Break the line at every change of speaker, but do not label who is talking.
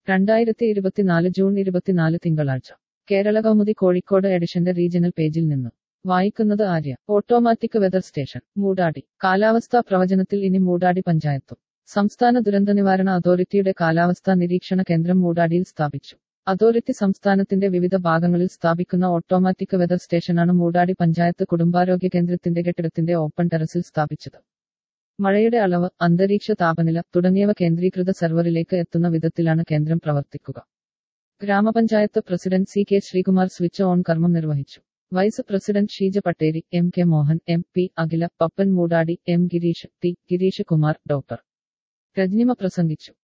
രണ്ടായിരത്തി ഇരുപത്തിനാല് ജൂൺ ഇരുപത്തിനാല് തിങ്കളാഴ്ച കേരള കൗമുദി കോഴിക്കോട് എഡിഷന്റെ റീജിയണൽ പേജിൽ നിന്ന് വായിക്കുന്നത് Arya automatic weather station Moodadi കാലാവസ്ഥാ പ്രവചനത്തിൽ ഇനി മൂടാടി പഞ്ചായത്തും സംസ്ഥാന ദുരന്ത നിവാരണ അതോറിറ്റിയുടെ കാലാവസ്ഥാ നിരീക്ഷണ കേന്ദ്രം മൂടാടിയിൽ സ്ഥാപിച്ചു അതോറിറ്റി സംസ്ഥാനത്തിന്റെ വിവിധ ഭാഗങ്ങളിൽ സ്ഥാപിക്കുന്ന ഓട്ടോമാറ്റിക് വെതർ സ്റ്റേഷനാണ് മൂടാടി പഞ്ചായത്ത് കുടുംബാരോഗ്യ കേന്ദ്രത്തിന്റെ കെട്ടിടത്തിന്റെ ഓപ്പൺ ടെറസിൽ സ്ഥാപിച്ചത് മഴയുടെ അളവ് അന്തരീക്ഷ താപനില തുടങ്ങിയവ കേന്ദ്രീകൃത സെർവറിലേക്ക് എത്തുന്ന വിധത്തിലാണ് കേന്ദ്രം പ്രവർത്തിക്കുക ഗ്രാമപഞ്ചായത്ത് president C K Sreekumar switch on കർമ്മം നിർവഹിച്ചു vice president Sheeja Patteri M K Mohan M P Akhila Pappan Moodadi M Gireesh T Gireesh Kumar doctor Rajanima പ്രസംഗിച്ചു